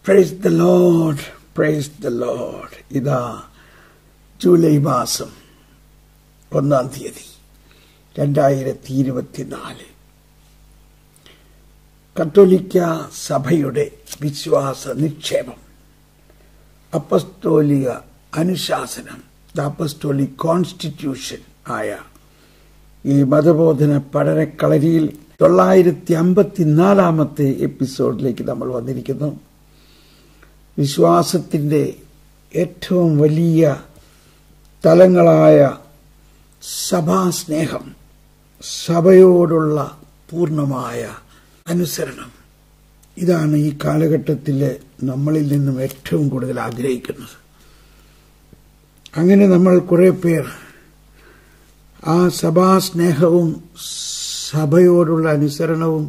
Price the Lord praise the Lord ഇതാ July മാസം ഒന്നാം തീയതി രണ്ടായിരത്തി ഇരുപത്തിനാല് കത്തോലിക്ക സഭയുടെ വിശ്വാസ നിക്ഷേപം അപ്പസ്തോലിക അനുശാസനം ദ അപ്പസ്തോലിക് കോൺസ്റ്റിറ്റ്യൂഷൻ ആയ ഈ മതബോധന പഠനക്കളരിയിൽ തൊള്ളായിരത്തി അമ്പത്തിനാലാമത്തെ എപ്പിസോഡിലേക്ക് നമ്മൾ വന്നിരിക്കുന്നു വിശ്വാസത്തിന്റെ ഏറ്റവും വലിയ തലങ്ങളായ സഭാസ്നേഹം സഭയോടുള്ള പൂർണ്ണമായ അനുസരണം ഇതാണ് ഈ കാലഘട്ടത്തിൽ നമ്മളിൽ നിന്നും ഏറ്റവും കൂടുതൽ ആഗ്രഹിക്കുന്നത് അങ്ങനെ നമ്മൾ കുറെ പേർ ആ സഭാസ്നേഹവും സഭയോടുള്ള അനുസരണവും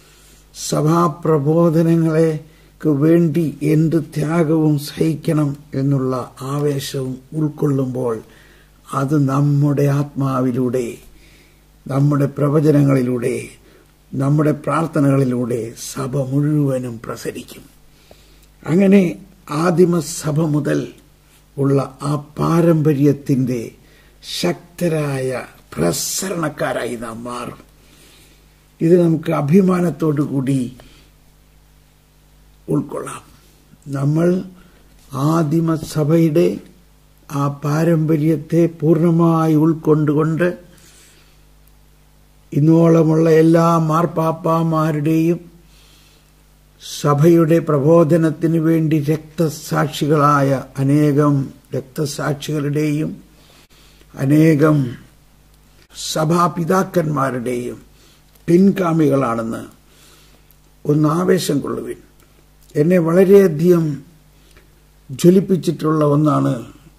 സഭാപ്രബോധനങ്ങളെക്ക് വേണ്ടി എന്ത് ത്യാഗവും സഹിക്കണം എന്നുള്ള ആവേശവും ഉൾക്കൊള്ളുമ്പോൾ അത് നമ്മുടെ ആത്മാവിലൂടെ നമ്മുടെ പ്രവചനങ്ങളിലൂടെ നമ്മുടെ പ്രാർത്ഥനകളിലൂടെ സഭ മുഴുവനും പ്രസരിക്കും അങ്ങനെ ആദിമസഭ മുതൽ ഉള്ള ആ പാരമ്പര്യത്തിന്റെ ശക്തരായ പ്രസരണക്കാരായി നാം മാറും ഇത് നമുക്ക് അഭിമാനത്തോടു കൂടി ഉൾക്കൊള്ളാം നമ്മൾ ആദിമസഭയുടെ ആ പാരമ്പര്യത്തെ പൂർണ്ണമായി ഉൾക്കൊണ്ടുകൊണ്ട് ഇന്നോളമുള്ള എല്ലാ മാർപ്പാപ്പാമാരുടെയും സഭയുടെ പ്രബോധനത്തിന് വേണ്ടി രക്തസാക്ഷികളായ അനേകം രക്തസാക്ഷികളുടെയും അനേകം സഭാപിതാക്കന്മാരുടെയും പിൻഗാമികളാണെന്ന് ഒന്ന് ആവേശം കൊള്ളുവിൻ എന്നെ വളരെയധികം ജ്വലിപ്പിച്ചിട്ടുള്ള ഒന്നാണ്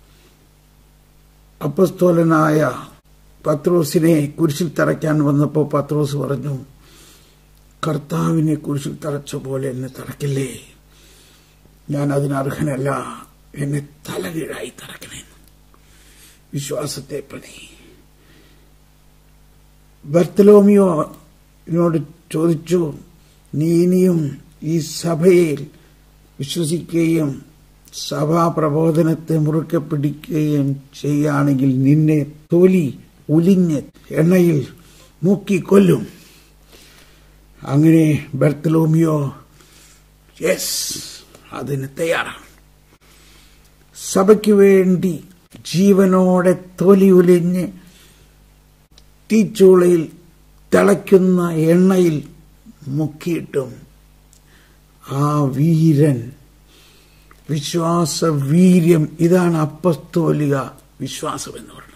അപ്പസ്തോലനായ പത്രോസിനെ കുരിശിൽ തറയ്ക്കാൻ വന്നപ്പോൾ പത്രോസ് പറഞ്ഞു കർത്താവിനെ കുരിശിൽ തറച്ച പോലെ എന്നെ തറക്കില്ലേ ഞാൻ അതിനർഹനല്ല എന്നെ തലകീഴായി തറക്കണേ വിശ്വാസത്തെ പ്രതി ബർത്തലോമിയോനോട് ചോദിച്ചു നീ ഇനിയും ഈ സഭയിൽ വിശ്വസിക്കുകയും സഭാപ്രബോധനത്തെ മുറുക്കെ പിടിക്കുകയും ചെയ്യുകയാണെങ്കിൽ നിന്നെ തൊലി ഉലിഞ്ഞ് എണ്ണയിൽ മുക്കി കൊല്ലും അങ്ങനെ ബർത്തലോമിയോ യെസ് അതിന് തയ്യാറാണ് സഭയ്ക്ക് വേണ്ടി ജീവനോടെ തൊലി ഉലിഞ്ഞ് തീച്ചൂളയിൽ തിളയ്ക്കുന്ന എണ്ണയിൽ മുക്കിയിട്ടും ആ വീരൻ വിശ്വാസ വീര്യം ഇതാണ് അപ്പസ്തോലിക വിശ്വാസം എന്ന് പറയുന്നത്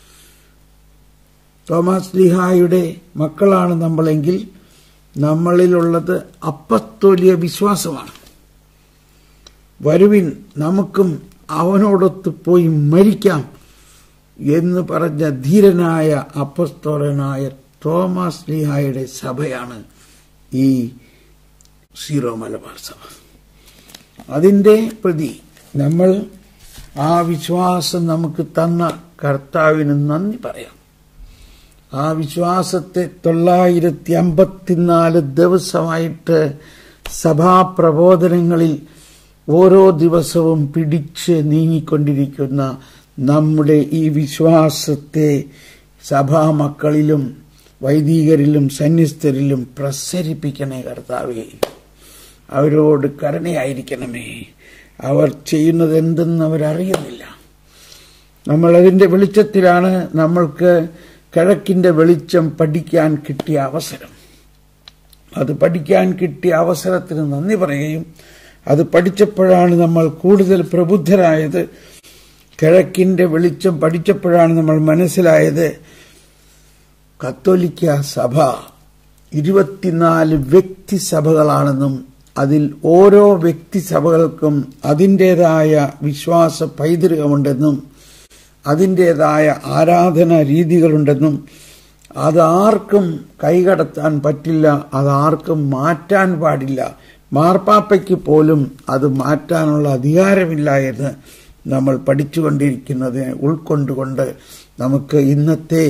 തോമസ് ലിഹായുടെ മക്കളാണ് നമ്മളെങ്കിൽ നമ്മളിലുള്ളത് അപ്പസ്തോലിയ വിശ്വാസമാണ് വരുവിൻ നമുക്കും അവനോടൊത്ത് പോയി മരിക്കാം എന്ന് പറഞ്ഞ ധീരനായ അപ്പസ്തോലനായ തോമസ് ലിഹായുടെ സഭയാണ് ഈ സീറോ മലബാർ സഭ അതിന്റെ പ്രതി നമ്മൾ ആ വിശ്വാസം നമുക്ക് തന്ന കർത്താവിന് നന്ദി പറയാം ആ വിശ്വാസത്തെ തൊള്ളായിരത്തി അമ്പത്തിനാല് ദിവസമായിട്ട് സഭാപ്രബോധനങ്ങളിൽ ഓരോ ദിവസവും പിടിച്ച് നീങ്ങിക്കൊണ്ടിരിക്കുന്ന നമ്മുടെ ഈ വിശ്വാസത്തെ സഭാമക്കളിലും വൈദികരിലും സന്യസ്തരിലും പ്രസരിപ്പിക്കണേ കർത്താവേ അവരോട് കരുണയായിരിക്കണമേ അവർ ചെയ്യുന്നത് എന്തെന്ന് അവരറിയുന്നില്ല നമ്മൾ അതിന്റെ വെളിച്ചത്തിലാണ് നമ്മൾക്ക് കിഴക്കിന്റെ വെളിച്ചം പഠിക്കാൻ കിട്ടിയ അവസരം അത് പഠിക്കാൻ കിട്ടിയ അവസരത്തിന് നന്ദി പറയുകയും അത് പഠിച്ചപ്പോഴാണ് നമ്മൾ കൂടുതൽ പ്രബുദ്ധരായത് കിഴക്കിന്റെ വെളിച്ചം പഠിച്ചപ്പോഴാണ് നമ്മൾ മനസ്സിലായത് കത്തോലിക്ക സഭ ഇരുപത്തിനാല് വ്യക്തിസഭകളാണെന്നും അതിൽ ഓരോ വ്യക്തിസഭകൾക്കും അതിൻ്റെതായ വിശ്വാസ പൈതൃകമുണ്ടെന്നും അതിൻ്റെതായ ആരാധന രീതികളുണ്ടെന്നും അതാർക്കും കൈകടത്താൻ പറ്റില്ല അതാർക്കും മാറ്റാൻ പാടില്ല മാർപ്പാപ്പയ്ക്ക് പോലും അത് മാറ്റാനുള്ള അധികാരമില്ല എന്ന് നമ്മൾ പഠിച്ചുകൊണ്ടിരിക്കുന്നത് ഉൾക്കൊണ്ടുകൊണ്ട് നമുക്ക് ഇന്നത്തെ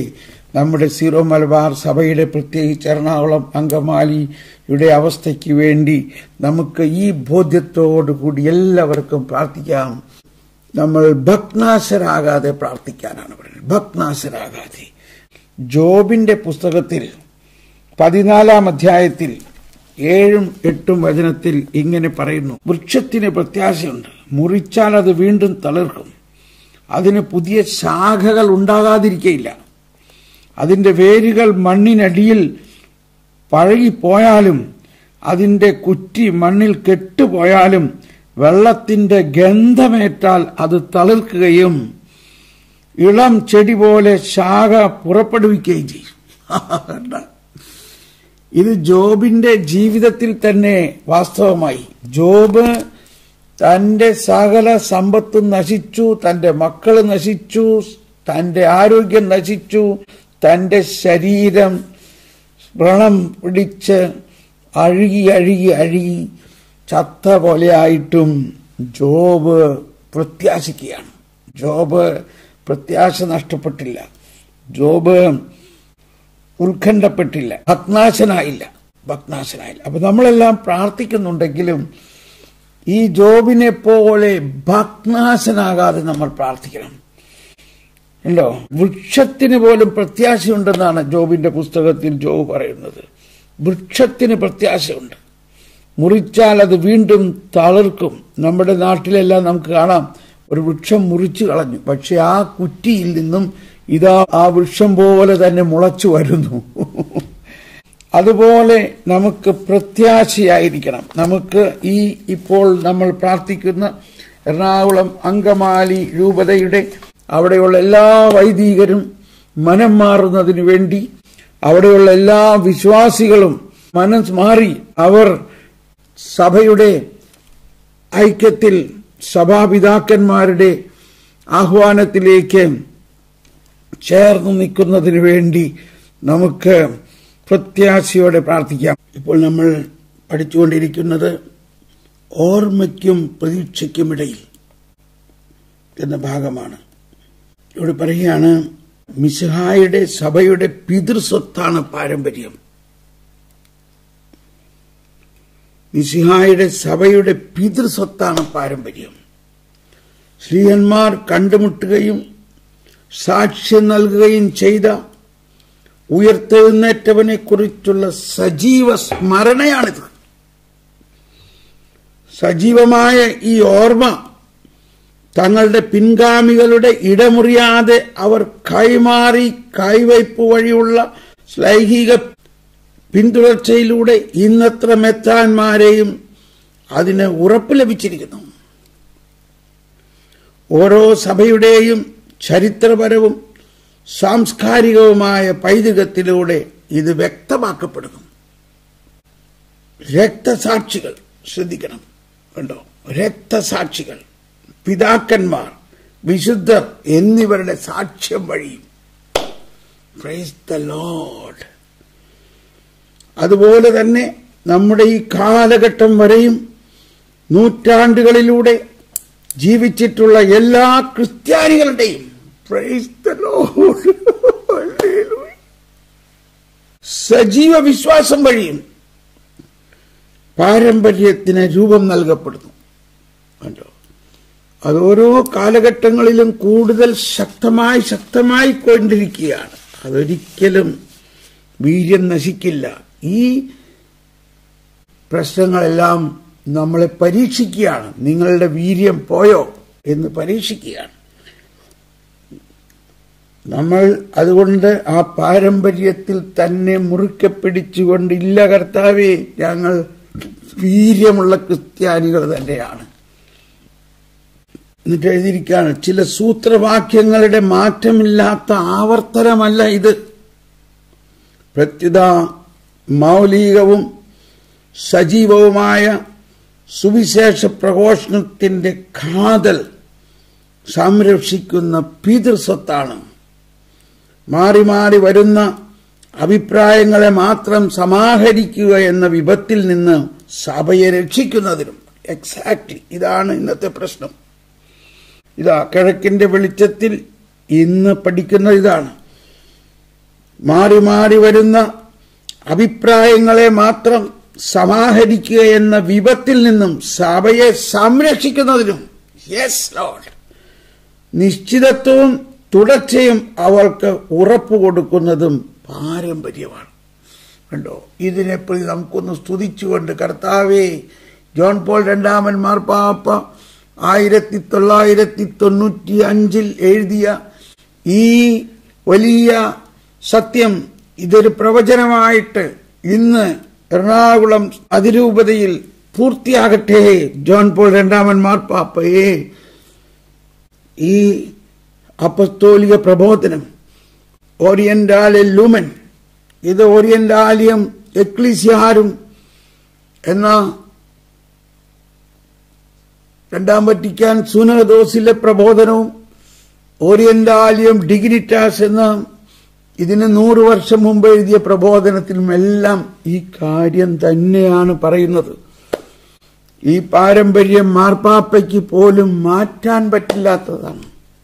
നമ്മുടെ സീറോ മലബാർ സഭയുടെ പ്രത്യേകിച്ച് എറണാകുളം അങ്കമാലിയുടെ അവസ്ഥയ്ക്ക് വേണ്ടി നമുക്ക് ഈ ബോധ്യത്തോടു കൂടി എല്ലാവർക്കും പ്രാർത്ഥിക്കാം നമ്മൾ ഭഗ്നാശരാകാതെ പ്രാർത്ഥിക്കാനാണ് പറയുന്നത് ഭഗ്നാശരാകാതെ ജോബിന്റെ പുസ്തകത്തിൽ പതിനാലാം അധ്യായത്തിൽ ഏഴും എട്ടും വചനത്തിൽ ഇങ്ങനെ പറയുന്നു വൃക്ഷത്തിന് പ്രത്യാശയുണ്ട് മുറിച്ചാൽ അത് വീണ്ടും തളിർക്കും അതിന് പുതിയ ശാഖകൾ ഉണ്ടാകാതിരിക്കയില്ല അതിന്റെ വേരുകൾ മണ്ണിനടിയിൽ പഴകിപ്പോയാലും അതിന്റെ കുറ്റി മണ്ണിൽ കെട്ടുപോയാലും വെള്ളത്തിന്റെ ഗന്ധമേറ്റാൽ അത് തളിർക്കുകയും ഇളം ചെടി പോലെ ശാഖ പുറപ്പെടുവിക്കുകയും ചെയ്യും ഇത് ജോബിന്റെ ജീവിതത്തിൽ തന്നെ വാസ്തവമായി ജോബ് തന്റെ സകല സമ്പത്തും നശിച്ചു തന്റെ മക്കൾ നശിച്ചു തന്റെ ആരോഗ്യം നശിച്ചു തന്റെ ശരീരം വ്രണം പിടിച്ച് അഴുകി അഴുകി അഴുകി ചത്ത പോലെയായിട്ടും ജോബ് പ്രത്യാശിക്കുകയാണ് ജോബ് പ്രത്യാശ നഷ്ടപ്പെട്ടില്ല ജോബ് ഉത്കണ്ഠപ്പെട്ടില്ല ഭഗ്നാശനായില്ല ഭഗ്നാശനായില്ല അപ്പൊ നമ്മളെല്ലാം പ്രാർത്ഥിക്കുന്നുണ്ടെങ്കിലും ഈ ജോബിനെ പോലെ ഭഗ്നാശനാകാതെ നമ്മൾ പ്രാർത്ഥിക്കണം ഉണ്ടോ വൃക്ഷത്തിന് പോലും പ്രത്യാശയുണ്ടെന്നാണ് ജോബിന്റെ പുസ്തകത്തിൽ ജോബ് പറയുന്നത് വൃക്ഷത്തിന് പ്രത്യാശയുണ്ട് മുറിച്ചാൽ അത് വീണ്ടും തളിർക്കും നമ്മുടെ നാട്ടിലെല്ലാം നമുക്ക് കാണാം ഒരു വൃക്ഷം മുറിച്ചു കളഞ്ഞു പക്ഷെ ആ കുറ്റിയിൽ നിന്നും ഇതാ ആ വൃക്ഷം പോലെ തന്നെ മുളച്ചു വരുന്നു അതുപോലെ നമുക്ക് പ്രത്യാശയായിരിക്കണം നമുക്ക് ഈ ഇപ്പോൾ നമ്മൾ പ്രാർത്ഥിക്കുന്ന എറണാകുളം അങ്കമാലി രൂപതയുടെ അവിടെയുള്ള എല്ലാ വൈദികരും മനം മാറുന്നതിനു വേണ്ടി അവിടെയുള്ള എല്ലാ വിശ്വാസികളും മനസ് മാറി അവർ സഭയുടെ ഐക്യത്തിൽ സഭാപിതാക്കന്മാരുടെ ആഹ്വാനത്തിലേക്ക് ചേർന്ന് നിൽക്കുന്നതിന് വേണ്ടി നമുക്ക് പ്രത്യാശയോടെ പ്രാർത്ഥിക്കാം ഇപ്പോൾ നമ്മൾ പഠിച്ചുകൊണ്ടിരിക്കുന്നത് ഓർമ്മയ്ക്കും പ്രതീക്ഷയ്ക്കുമിടയിൽ എന്ന ഭാഗമാണ് ഇവിടെ പറയുകയാണ് മിസ്ഹായുടെ സഭയുടെ പിതൃസ്വത്താണ് പാരമ്പര്യം മിസിഹായുടെ സഭയുടെ പിതൃസ്വത്താണ് പാരമ്പര്യം ശ്രീഹന്മാർ കണ്ടുമുട്ടുകയും സാക്ഷ്യം നൽകുകയും ചെയ്ത ഉയർത്തെഴുന്നേറ്റവനെ കുറിച്ചുള്ള സജീവ സ്മരണയാണിത് സജീവമായ ഈ ഓർമ്മ തങ്ങളുടെ പിൻഗാമികളുടെ ഇടമുറിയാതെ അവർ കൈമാറി കൈവയ്പ് വഴിയുള്ള ശ്ലൈഹിക പിന്തുടർച്ചയിലൂടെ ഇന്നത്ര മെത്താന്മാരെയും അതിന് ഉറപ്പ് ലഭിച്ചിരിക്കുന്നു ഓരോ സഭയുടെയും ചരിത്രപരവും സാംസ്കാരികവുമായ പൈതൃകത്തിലൂടെ ഇത് വ്യക്തമാക്കപ്പെടുന്നു രക്തസാക്ഷികൾ ശ്രദ്ധിക്കണം കണ്ടോ രക്തസാക്ഷികൾ പിതാക്കന്മാർ വിശുദ്ധർ എന്നിവരുടെ സാക്ഷ്യം വഴിയും പ്രൈസ് ദ ലോഡ് അതുപോലെ തന്നെ നമ്മുടെ ഈ കാലഘട്ടം വരെയും നൂറ്റാണ്ടുകളിലൂടെ ജീവിച്ചിട്ടുള്ള എല്ലാ ക്രിസ്ത്യാനികളുടെയും പ്രൈസ് ദ ലോഡ് സജീവ വിശ്വാസം വഴിയും പാരമ്പര്യത്തിന് രൂപം നൽകപ്പെടുന്നു കണ്ടോ അത് ഓരോ കാലഘട്ടങ്ങളിലും കൂടുതൽ ശക്തമായി ശക്തമായി കൊണ്ടിരിക്കുകയാണ് അതൊരിക്കലും വീര്യം നശിക്കില്ല ഈ പ്രശ്നങ്ങളെല്ലാം നമ്മളെ പരീക്ഷിക്കുകയാണ് നിങ്ങളുടെ വീര്യം പോയോ എന്ന് പരീക്ഷിക്കുകയാണ് നമ്മൾ അതുകൊണ്ട് ആ പാരമ്പര്യത്തിൽ തന്നെ മുറുക്കെ പിടിച്ചുകൊണ്ട് ഇല്ല കർത്താവേ ഞങ്ങൾ വീര്യമുള്ള ക്രിസ്ത്യാനികൾ തന്നെയാണ് എന്നിട്ട് എഴുതിയിരിക്കുകയാണ് ചില സൂത്രവാക്യങ്ങളുടെ മാറ്റമില്ലാത്ത ആവർത്തനമല്ല ഇത് പ്രത്യുത മൗലികവും സജീവവുമായ സുവിശേഷ പ്രഘോഷണത്തിന്റെ കാതൽ സംരക്ഷിക്കുന്ന പിതൃസ്വത്താണ് മാറി മാറി വരുന്ന അഭിപ്രായങ്ങളെ മാത്രം സമാഹരിക്കുക എന്ന വിപത്തിൽ നിന്ന് സഭയെ രക്ഷിക്കുന്നതിനും എക്സാക്ട്ലി ഇതാണ് ഇന്നത്തെ പ്രശ്നം ഇതാ കിഴക്കിന്റെ വെളിച്ചത്തിൽ ഇന്ന് പഠിക്കുന്ന ഇതാണ് മാറി മാറി വരുന്ന അഭിപ്രായങ്ങളെ മാത്രം സമാഹരിക്കുക എന്ന വിപത്തിൽ നിന്നും സഭയെ സംരക്ഷിക്കുന്നതിനും യെസ് ലോഡ് നിശ്ചിതത്വവും തുടർച്ചയും അവൾക്ക് ഉറപ്പ് കൊടുക്കുന്നതും പാരമ്പര്യമാണ് കണ്ടോ ഇതിനെപ്പറ്റി നമുക്കൊന്ന് സ്തുതിച്ചുകൊണ്ട് കർത്താവേ ജോൺ പോൾ രണ്ടാമൻ മാർപ്പാപ്പ ആയിരത്തി തൊള്ളായിരത്തി തൊണ്ണൂറ്റി അഞ്ചിൽ എഴുതിയ ഈ വലിയ സത്യം ഇതൊരു പ്രവചനമായിട്ട് ഇന്ന് എറണാകുളം അതിരൂപതയിൽ പൂർത്തിയാകട്ടെ ജോൺ പോൾ രണ്ടാമൻ മാർപ്പാപ്പയെ ഈ അപ്പസ്തോലിക പ്രബോധനം ഓറിയന്റാലെ ലൂമൻ ഇത് ഓറിയന്റാലിയം എക്ലിസിയാരും എന്ന രണ്ടാം വറ്റിക്കാൻ സുനദോസിലെ പ്രബോധനവും ഓറിയന്റാലിയം ഡിഗ്നിറ്റാസ് എന്ന ഇതിന് നൂറ് വർഷം മുമ്പ് എഴുതിയ പ്രബോധനത്തിലുമെല്ലാം ഈ കാര്യം തന്നെയാണ് പറയുന്നത് ഈ പാരമ്പര്യം മാർപ്പാപ്പയ്ക്ക് പോലും മാറ്റാൻ പറ്റില്ലാത്തതാണ്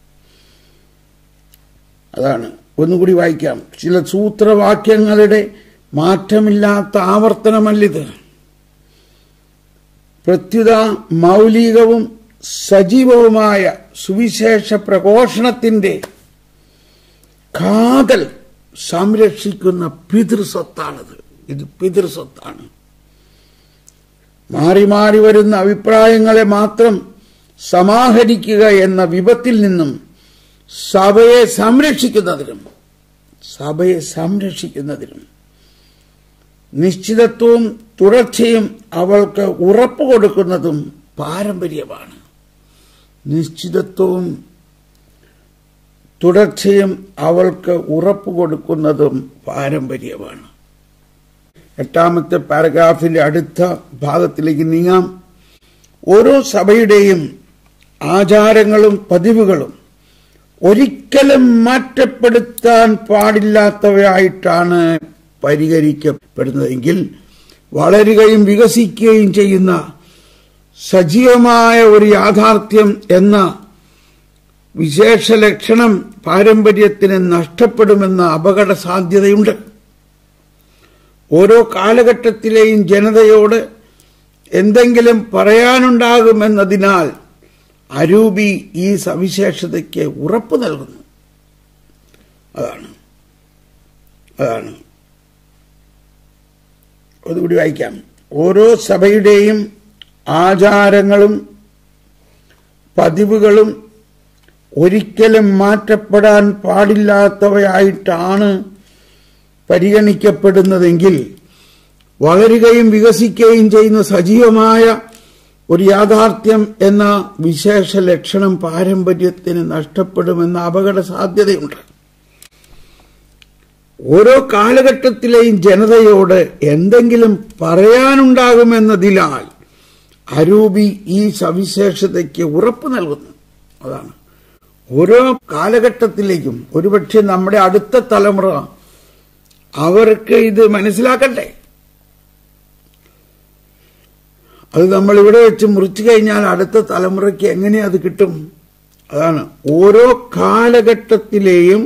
അതാണ് ഒന്നുകൂടി വായിക്കാം ചില സൂത്രവാക്യങ്ങളുടെ മാറ്റമില്ലാത്ത ആവർത്തനമല്ലിത് പ്രത്യുത മൗലികവും സജീവവുമായ സുവിശേഷ പ്രഘോഷണത്തിന്റെ കാതൽ സംരക്ഷിക്കുന്ന പിതൃസ്വത്താണിത് ഇത് പിതൃസ്വത്താണ് മാറി മാറി വരുന്ന അഭിപ്രായങ്ങളെ മാത്രം സമാഹരിക്കുക എന്ന വിപത്തിൽ നിന്നും സഭയെ സംരക്ഷിക്കുന്നതിനും സഭയെ സംരക്ഷിക്കുന്നതിനും നിശ്ചിതത്വവും തുടർച്ചയും അവൾക്ക് ഉറപ്പ് കൊടുക്കുന്നതും പാരമ്പര്യമാണ് നിശ്ചിതത്വവും തുടർച്ചയും അവൾക്ക് ഉറപ്പ് കൊടുക്കുന്നതും പാരമ്പര്യമാണ് എട്ടാമത്തെ പാരഗ്രാഫിന്റെ അടുത്ത ഭാഗത്തിലേക്ക് നീങ്ങാം ഓരോ സഭയുടെയും ആചാരങ്ങളും പതിവുകളും ഒരിക്കലും മാറ്റപ്പെടുത്താൻ പാടില്ലാത്തവയായിട്ടാണ് പരിഹരിക്കപ്പെടുന്നതെങ്കിൽ വളരുകയും വികസിക്കുകയും ചെയ്യുന്ന സജീവമായ ഒരു യാഥാർത്ഥ്യം എന്ന വിശേഷ ലക്ഷണം പാരമ്പര്യത്തിന് നഷ്ടപ്പെടുമെന്ന അപകട സാധ്യതയുണ്ട് ഓരോ കാലഘട്ടത്തിലെയും ജനതയോട് എന്തെങ്കിലും പറയാനുണ്ടാകുമെന്നതിനാൽ അരൂപി ഈ സവിശേഷതയ്ക്ക് ഉറപ്പ് നൽകുന്നു അതാണ് അതാണ് ഒന്നുകൂടി വായിക്കാം ഓരോ സഭയുടെയും ആചാരങ്ങളും പതിവുകളും ഒരിക്കലും മാറ്റപ്പെടാൻ പാടില്ലാത്തവയായിട്ടാണ് പരിഗണിക്കപ്പെടുന്നതെങ്കിൽ വളരുകയും വികസിക്കുകയും ചെയ്യുന്ന സജീവമായ ഒരു യാഥാർത്ഥ്യം എന്ന വിശേഷ ലക്ഷണം പാരമ്പര്യത്തിന് നഷ്ടപ്പെടുമെന്ന അപകട സാധ്യതയുണ്ട് ഓരോ കാലഘട്ടത്തിലെയും ജനതയോട് എന്തെങ്കിലും പറയാനുണ്ടാകുമെന്നതിനാൽ അരൂപി ഈ സവിശേഷതയ്ക്ക് ഉറപ്പ് നൽകുന്നു അതാണ് ഓരോ കാലഘട്ടത്തിലേക്കും ഒരുപക്ഷെ നമ്മുടെ അടുത്ത തലമുറ അവർക്ക് ഇത് മനസ്സിലാക്കട്ടെ അത് നമ്മൾ ഇവിടെ വെച്ച് മുറിച്ചു കഴിഞ്ഞാൽ അടുത്ത തലമുറയ്ക്ക് എങ്ങനെ അത് കിട്ടും അതാണ് ഓരോ കാലഘട്ടത്തിലെയും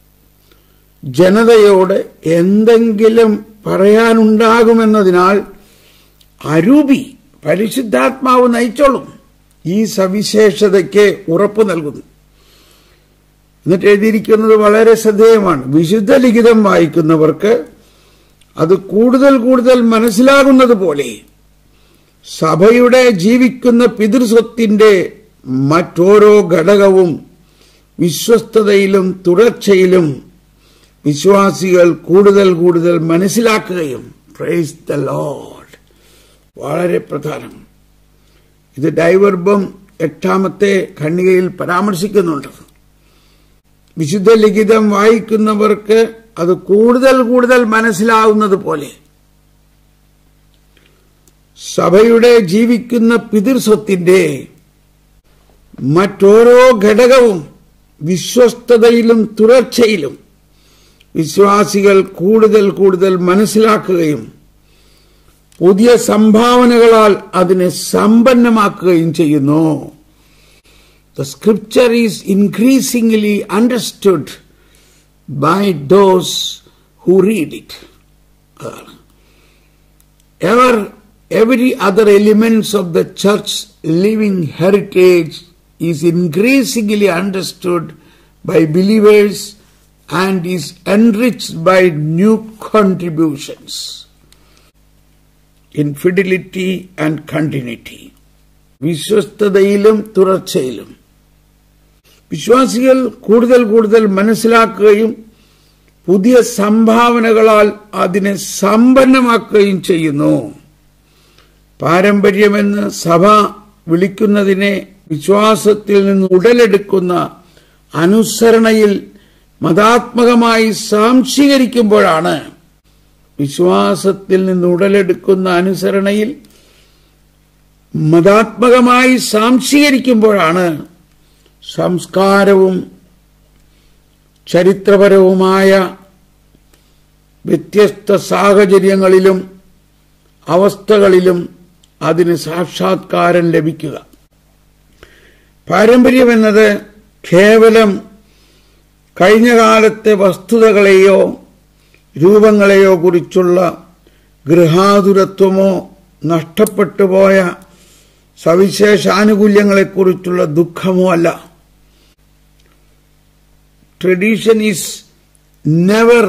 ജനതയോട് എന്തെങ്കിലും പറയാനുണ്ടാകുമെന്നതിനാൽ അരൂപി പരിശുദ്ധാത്മാവ് നയിച്ചോളും ഈ സവിശേഷതയ്ക്ക് ഉറപ്പ് നൽകുന്നു എന്നിട്ട് എഴുതിയിരിക്കുന്നത് വളരെ ശ്രദ്ധേയമാണ് വിശുദ്ധ ലിഖിതം വായിക്കുന്നവർക്ക് അത് കൂടുതൽ കൂടുതൽ മനസ്സിലാകുന്നത് പോലെ സഭയുടെ ജീവിക്കുന്ന പിതൃസ്വത്തിന്റെ മറ്റോരോ ഘടകവും വിശ്വസ്തതയിലും തുടർച്ചയിലും വിശ്വാസികൾ കൂടുതൽ കൂടുതൽ മനസ്സിലാക്കുകയും പ്രൈസ് ദ ലോഡ് വളരെ പ്രധാനം ഇത് ഡൈവർബം എട്ടാമത്തെ ഖണ്ഡികയിൽ പരാമർശിക്കുന്നുണ്ട് വിശുദ്ധ ലിഖിതം വായിക്കുന്നവർക്ക് അത് കൂടുതൽ കൂടുതൽ മനസ്സിലാവുന്നത് പോലെ സഭയുടെ ജീവിക്കുന്ന പിതൃസ്വത്തിന്റെ മറ്റോരോ ഘടകവും വിശ്വസ്തതയിലും തുടർച്ചയിലും വിശ്വാസികൾ കൂടുതൽ കൂടുതൽ മനസ്സിലാക്കുകയും പുതിയ സംഭാവനകളാൽ അതിനെ സമ്പന്നമാക്കുകയും ചെയ്യുന്നു the scripture is increasingly understood by those who read it അതാണ് ever every other elements of the church living heritage is increasingly understood by believers and is enriched by new contributions in fidelity and continuity വിശ്വസ്തതയിലും തുടർച്ചയിലും വിശ്വാസികൾ കൂടുതൽ കൂടുതൽ മനസ്സിലാക്കുകയും പുതിയ സംഭാവനകളാൽ അതിനെ സമ്പന്നമാക്കുകയും ചെയ്യുന്നു പാരമ്പര്യമെന്ന് സഭ വിളിക്കുന്നതിനെ വിശ്വാസത്തിൽ നിന്ന് ഉടലെടുക്കുന്ന അനുസരണയിൽ മതാത്മകമായി സാംശീകരിക്കുമ്പോഴാണ് വിശ്വാസത്തിൽ നിന്ന് ഉടലെടുക്കുന്ന അനുസരണയിൽ മതാത്മകമായി സാംശീകരിക്കുമ്പോഴാണ് സംസ്കാരവും ചരിത്രപരവുമായ വ്യത്യസ്ത സാഹചര്യങ്ങളിലും അവസ്ഥകളിലും അതിന് സാക്ഷാത്കാരം ലഭിക്കുക പാരമ്പര്യമെന്നത് കേവലം കഴിഞ്ഞ കാലത്തെ വസ്തുതകളെയോ രൂപങ്ങളെയോ കുറിച്ചുള്ള ഗൃഹാതുരത്വമോ നഷ്ടപ്പെട്ടുപോയ സവിശേഷാനുകൂല്യങ്ങളെക്കുറിച്ചുള്ള ദുഃഖമോ അല്ല tradition is never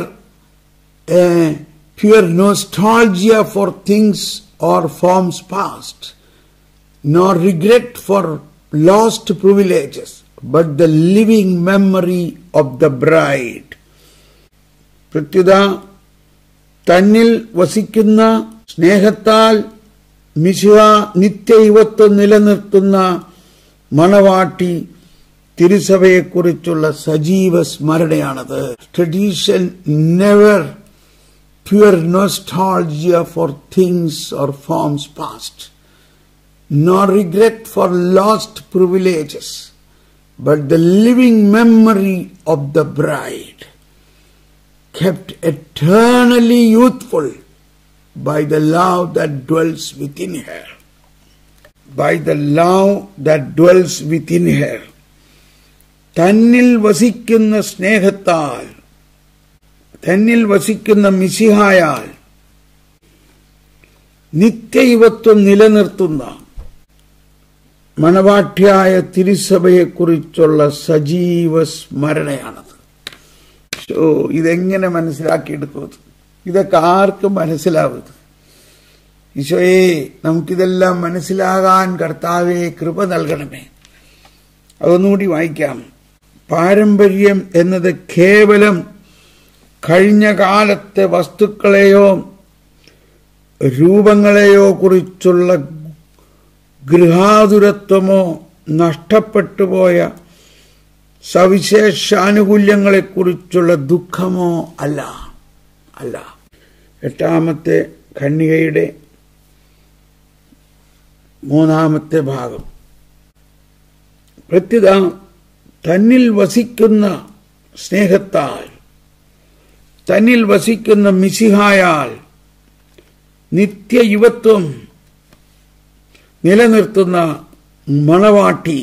pure nostalgia for things or forms past, nor regret for lost privileges, but the living memory of the bride. പ്രത്യുത തന്നിൽ വസിക്കുന്ന സ്നേഹത്താൽ മിശുവ നിത്യയുവത്വം നിലനിർത്തുന്ന മണവാട്ടി തിരുസഭയെക്കുറിച്ചുള്ള സജീവ സ്മരണയാണത് tradition never pure nostalgia for things or forms past, nor regret for lost privileges, but the living memory of the bride, kept eternally youthful by the love that dwells within her. By the love that dwells within her. തന്നിൽ വസിക്കുന്ന സ്നേഹത്താൽ തന്നിൽ വസിക്കുന്ന മിശിഹായാൽ നിത്യയുവത്വം നിലനിർത്തുന്ന മണവാഠ്യായ തിരുസഭയെക്കുറിച്ചുള്ള സജീവ സ്മരണയാണത് ഓ ഇതെങ്ങനെ മനസ്സിലാക്കിയെടുക്കുന്നത് ഇതൊക്കെ ആർക്കും മനസ്സിലാവുന്നത് ഈശോയെ നമുക്കിതെല്ലാം മനസ്സിലാകാൻ കർത്താവെ കൃപ നൽകണമേ അതൊന്നുകൂടി വായിക്കാം പാരമ്പര്യം എന്നത് കേവലം കഴിഞ്ഞ കാലത്തെ വസ്തുക്കളെയോ രൂപങ്ങളെയോ കുറിച്ചുള്ള ഗൃഹാതുരത്വമോ നഷ്ടപ്പെട്ടുപോയ സവിശേഷാനുകൂല്യങ്ങളെക്കുറിച്ചുള്ള ദുഃഖമോ അല്ല അല്ല എട്ടാമത്തെ ഖണ്ണികയുടെ മൂന്നാമത്തെ ഭാഗം പ്രത്യുത തന്നിൽ വസിക്കുന്ന സ്നേഹത്താൽ തന്നിൽ വസിക്കുന്ന മിസിഹായാൽ നിത്യയുവത്വം നിലനിർത്തുന്ന മണവാട്ടി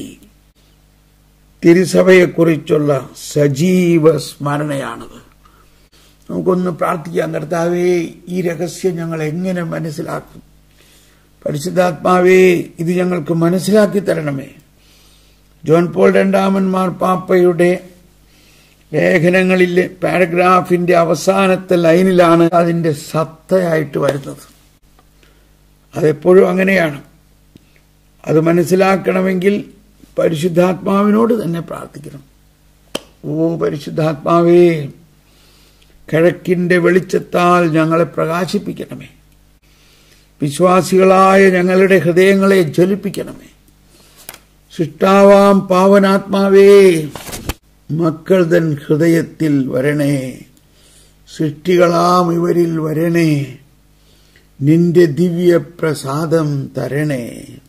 തിരുസഭയെക്കുറിച്ചുള്ള സജീവ സ്മരണയാണത് നമുക്കൊന്ന് പ്രാർത്ഥിക്കാം കർത്താവേ ഈ രഹസ്യം ഞങ്ങൾ എങ്ങനെ മനസ്സിലാക്കും പരിശുദ്ധാത്മാവേ ഇത് ഞങ്ങൾക്ക് മനസ്സിലാക്കി തരണമേ ജോൺ പോൾ രണ്ടാമൻ മാർപ്പാപ്പയുടെ ലേഖനങ്ങളിലെ പാരഗ്രാഫിന്റെ അവസാനത്തെ ലൈനിലാണ് അതിന്റെ സത്തയായിട്ട് വരുന്നത് അതെപ്പോഴും അങ്ങനെയാണ് അത് മനസ്സിലാക്കണമെങ്കിൽ പരിശുദ്ധാത്മാവിനോട് തന്നെ പ്രാർത്ഥിക്കണം ഓ പരിശുദ്ധാത്മാവേ കിഴക്കിന്റെ വെളിച്ചത്താൽ ഞങ്ങളെ പ്രകാശിപ്പിക്കണമേ വിശ്വാസികളായ ഞങ്ങളുടെ ഹൃദയങ്ങളെ ജ്വലിപ്പിക്കണമേ സൃഷ്ടാവാം പാവനാത്മാവേ മക്കൾ തൻ ഹൃദയത്തിൽ വരണേ സൃഷ്ടികളാം ഇവരിൽ വരണേ നിന്റെ ദിവ്യപ്രസാദം തരണേ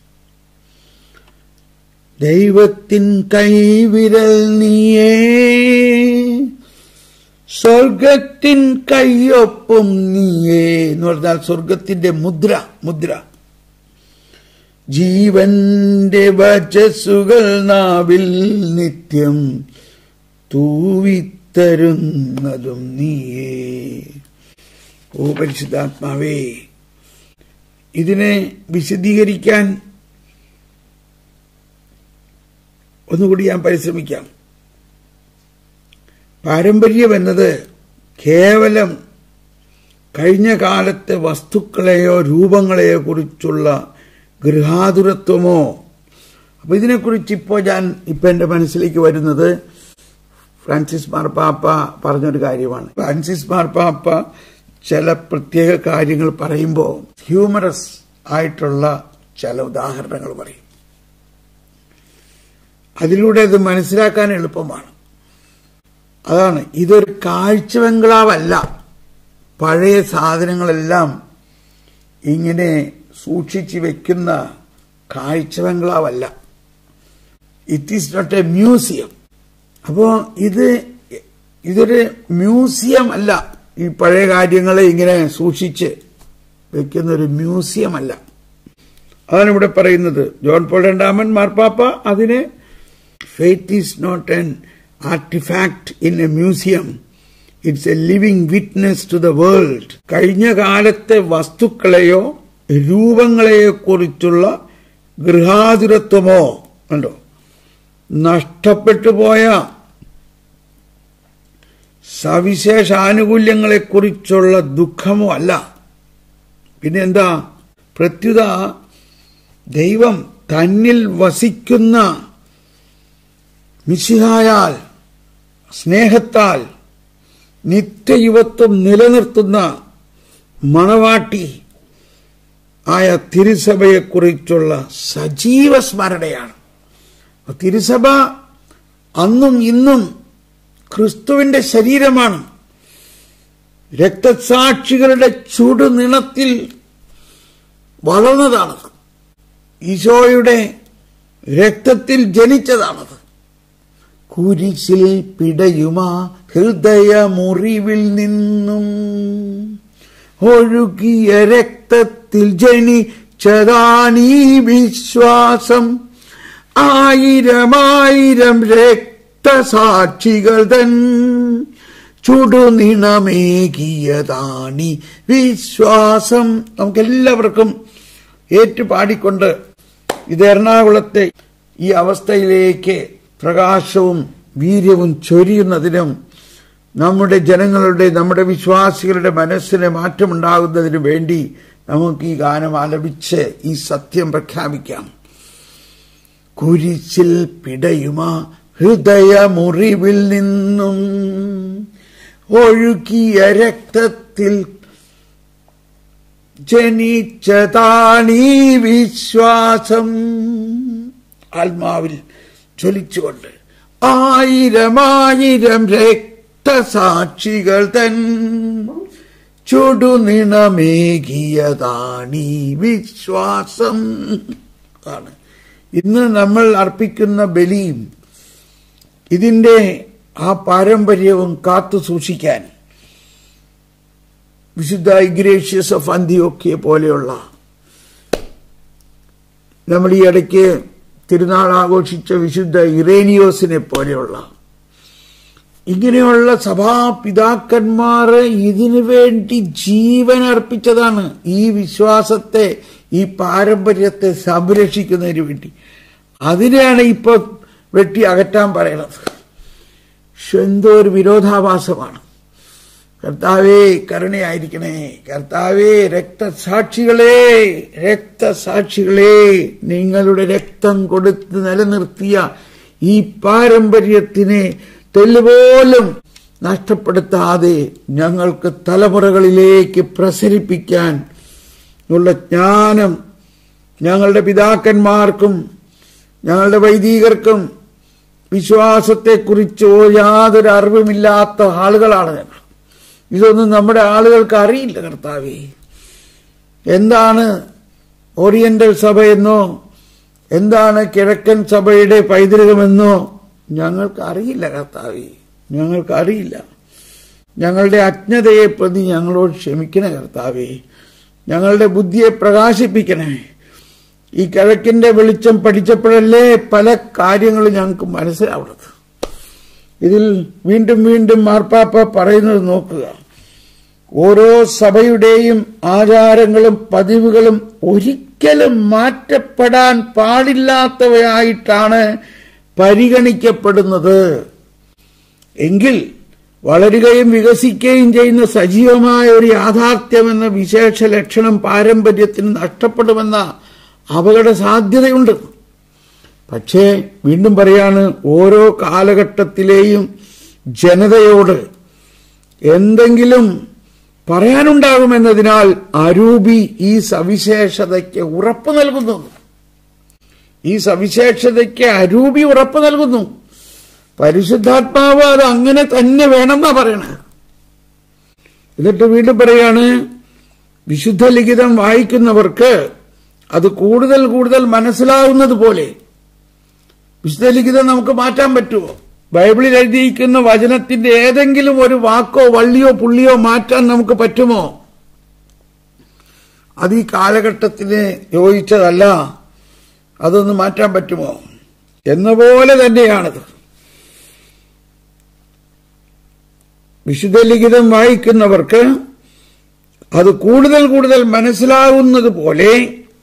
ദൈവത്തിൻ കൈവിരൽ നീയേ സ്വർഗത്തിൻ കയ്യൊപ്പും നീയേ എന്ന് പറഞ്ഞാൽ സ്വർഗത്തിന്റെ മുദ്ര മുദ്ര ജീവന്റെ വചസ്സുകൾ നാവിൽ നിത്യം തൂവി തരുന്നതും നീയേ ഓ പരിശുദ്ധാത്മാവേ ഇതിനെ വിശദീകരിക്കാൻ ഒന്നുകൂടി ഞാൻ പരിശ്രമിക്കാം പാരമ്പര്യം എന്നത് കേവലം കഴിഞ്ഞ കാലത്തെ വസ്തുക്കളെയോ രൂപങ്ങളെയോ കുറിച്ചുള്ള ഗൃഹാതുരത്വമോ അപ്പൊ ഇതിനെക്കുറിച്ച് ഇപ്പോൾ ഞാൻ ഇപ്പൊ എന്റെ മനസ്സിലേക്ക് വരുന്നത് ഫ്രാൻസിസ് മാർപ്പാപ്പ പറഞ്ഞൊരു കാര്യമാണ് ഫ്രാൻസിസ് മാർപ്പാപ്പ ചില പ്രത്യേക കാര്യങ്ങൾ പറയുമ്പോൾ ഹ്യൂമറസ് ആയിട്ടുള്ള ചില ഉദാഹരണങ്ങൾ പറയും അതിലൂടെ അത് മനസ്സിലാക്കാൻ എളുപ്പമാണ് അതാണ് ഇതൊരു കാഴ്ച ബംഗ്ലാവല്ല പഴയ സാധനങ്ങളെല്ലാം ഇങ്ങനെ സൂക്ഷിച്ചു വെക്കുന്ന കാഴ്ച ബംഗ്ലാവല്ല it is not a museum അപ്പോ ഇത് ഇതൊരു മ്യൂസിയം അല്ല ഈ പഴയ കാര്യങ്ങളെ ഇങ്ങനെ സൂക്ഷിച്ച് വെക്കുന്ന ഒരു മ്യൂസിയം അല്ല അതാണ് ഇവിടെ പറയുന്നത് ജോൺ പോൾ രണ്ടാമൻ മാർപ്പാപ്പ അതിനെ faith is not an artifact in a museum it's a living witness to the world കഴിഞ്ഞ കാലത്തെ വസ്തുക്കളെയോ രൂപങ്ങളെയോ കുറിച്ചുള്ള ഗൃഹാതുരത്വമോ ഉണ്ടോ നഷ്ടപ്പെട്ടു പോയ സവിശേഷ ആനുകൂല്യങ്ങളെക്കുറിച്ചുള്ള ദുഃഖമോ അല്ല പിന്നെ എന്താ പ്രത്യുത ദൈവം തന്നിൽ വസിക്കുന്ന മിശിഹായാൽ സ്നേഹത്താൽ നിത്യയുവത്വം നിലനിർത്തുന്ന മണവാട്ടി ആയ തിരുസഭയെക്കുറിച്ചുള്ള സജീവ സ്മരണയാണ് തിരുസഭ അന്നും ഇന്നും ക്രിസ്തുവിന്റെ ശരീരമാണ് രക്തസാക്ഷികളുടെ ചുടുനിണത്തിൽ വളർന്നതാണത് ഈശോയുടെ രക്തത്തിൽ ജനിച്ചതാണത് കുരിശിൽ പിടയുമാ ഹൃദയമുറിവിൽ നിന്നും ഒഴുകിയ രക്തത്തിൽ ജനിച്ചതാണീ വിശ്വാസം ആയിരമായിരം രക്തസാക്ഷികൾ തൻ ചുടുനിണമേകിയതാണി വിശ്വാസം നമുക്കെല്ലാവർക്കും ഏറ്റുപാടിക്കൊണ്ട് ഇത് എറണാകുളത്തെ ഈ അവസ്ഥയിലേക്ക് പ്രകാശവും വീര്യവും ചൊരിയുന്നതിനും നമ്മുടെ ജനങ്ങളുടെ നമ്മുടെ വിശ്വാസികളുടെ മനസ്സിന് മാറ്റമുണ്ടാകുന്നതിനു വേണ്ടി നമുക്ക് ഈ ഗാനം ആലപിച്ച് ഈ സത്യം പ്രഖ്യാപിക്കാം കുരിശിൽ പിടയുമാ ഹൃദയമുറിവിൽ നിന്നും ഒഴുകിയ രക്തത്തിൽ ജനിച്ചതാണീ വിശ്വാസം ആത്മാവിൽ ജ്വലിച്ചുകൊണ്ട് ആയിരമായിരം രക്തസാക്ഷികൾ തൻ ചുടുനിണമേകിയതാണീ വിശ്വാസം ആണ് ഇന്ന് നമ്മൾ അർപ്പിക്കുന്ന ബലിയും ഇതിന്റെ ആ പാരമ്പര്യവും കാത്തു സൂക്ഷിക്കാൻ വിശുദ്ധ ഇഗ്രേഷ്യസ് ഓഫ് അന്തിയോക്കിയെ പോലെയുള്ള നമ്മൾ ഈ ഇടയ്ക്ക് തിരുനാൾ ആഘോഷിച്ച വിശുദ്ധ ഇറേനിയോസിനെ പോലെയുള്ള ഇങ്ങനെയുള്ള സഭാപിതാക്കന്മാർ ഇതിനു വേണ്ടി ജീവൻ അർപ്പിച്ചതാണ് ഈ വിശ്വാസത്തെ ഈ പാരമ്പര്യത്തെ സംരക്ഷിക്കുന്നതിന് വേണ്ടി അതിനെയാണ് ഇപ്പൊ വെട്ടി അകറ്റാൻ പറയണത് എന്തോ ഒരു വിരോധാഭാസമാണ് കർത്താവേ കരുണയായിരിക്കണേ കർത്താവേ രക്തസാക്ഷികളെ രക്തസാക്ഷികളെ നിങ്ങളുടെ രക്തം കൊടുത്ത് നിലനിർത്തിയ ഈ പാരമ്പര്യത്തിനെ തെല്ലുപോലും നഷ്ടപ്പെടുത്താതെ ഞങ്ങൾക്ക് തലമുറകളിലേക്ക് പ്രസരിപ്പിക്കാൻ ഉള്ള ജ്ഞാനം ഞങ്ങളുടെ പിതാക്കന്മാർക്കും ഞങ്ങളുടെ വൈദികർക്കും വിശ്വാസത്തെക്കുറിച്ച് യാതൊരു അറിവുമില്ലാത്ത ആളുകളാണ് ഞങ്ങൾ ഇതൊന്നും നമ്മുടെ ആളുകൾക്ക് അറിയില്ല കർത്താവേ എന്താണ് ഓറിയന്റൽ സഭയെന്നോ എന്താണ് കിഴക്കൻ സഭയുടെ പൈതൃകമെന്നോ ഞങ്ങൾക്ക് അറിയില്ല കർത്താവേ ഞങ്ങൾക്ക് അറിയില്ല ഞങ്ങളുടെ അജ്ഞതയെ പ്രതി ഞങ്ങളോട് ക്ഷമിക്കണേ കർത്താവേ ഞങ്ങളുടെ ബുദ്ധിയെ പ്രകാശിപ്പിക്കണേ ഈ കിഴക്കിന്റെ വെളിച്ചം പഠിച്ചപ്പോഴല്ലേ പല കാര്യങ്ങളും ഞങ്ങൾക്ക് മനസ്സിലാവുന്നത് ഇതിൽ വീണ്ടും വീണ്ടും മാർപ്പാപ്പ പറയുന്നത് നോക്കുക ഓരോ സഭയുടെയും ആചാരങ്ങളും പതിവുകളും ഒരിക്കലും മാറ്റപ്പെടാൻ പാടില്ലാത്തവയായിട്ടാണ് പരിഗണിക്കപ്പെടുന്നത് എങ്കിൽ വളരുകയും വികസിക്കുകയും ചെയ്യുന്ന സജീവമായ ഒരു യാഥാർത്ഥ്യമെന്ന വിശേഷ ലക്ഷണം പാരമ്പര്യത്തിന് നഷ്ടപ്പെടുമെന്ന അപകട സാധ്യതയുണ്ട് പക്ഷേ വീണ്ടും പറയാണ് ഓരോ കാലഘട്ടത്തിലെയും ജനതയോട് എന്തെങ്കിലും പറയാനുണ്ടാകുമെന്നതിനാൽ അരൂപി ഈ സവിശേഷതയ്ക്ക് ഉറപ്പ് നൽകുന്നു ഈ സവിശേഷതയ്ക്ക് അരൂപി ഉറപ്പ് നൽകുന്നു പരിശുദ്ധാത്മാവ് അത് അങ്ങനെ തന്നെ വേണമെന്നാ പറയണത് എന്നിട്ട് വീണ്ടും പറയാണ് വിശുദ്ധ ലിഖിതം വായിക്കുന്നവർക്ക് അത് കൂടുതൽ കൂടുതൽ മനസ്സിലാവുന്നത് പോലെ വിശുദ്ധ ലിഖിതം നമുക്ക് മാറ്റാൻ പറ്റുമോ ബൈബിളിൽ എഴുതിയിരിക്കുന്ന വചനത്തിന്റെ ഏതെങ്കിലും ഒരു വാക്കോ വള്ളിയോ പുള്ളിയോ മാറ്റാൻ നമുക്ക് പറ്റുമോ അത് ഈ കാലഘട്ടത്തിന് യോജിച്ചതല്ല അതൊന്ന് മാറ്റാൻ പറ്റുമോ എന്ന പോലെ തന്നെയാണത് വിശുദ്ധ ലിഖിതം വായിക്കുന്നവർക്ക് അത് കൂടുതൽ കൂടുതൽ മനസ്സിലാവുന്നത് പോലെ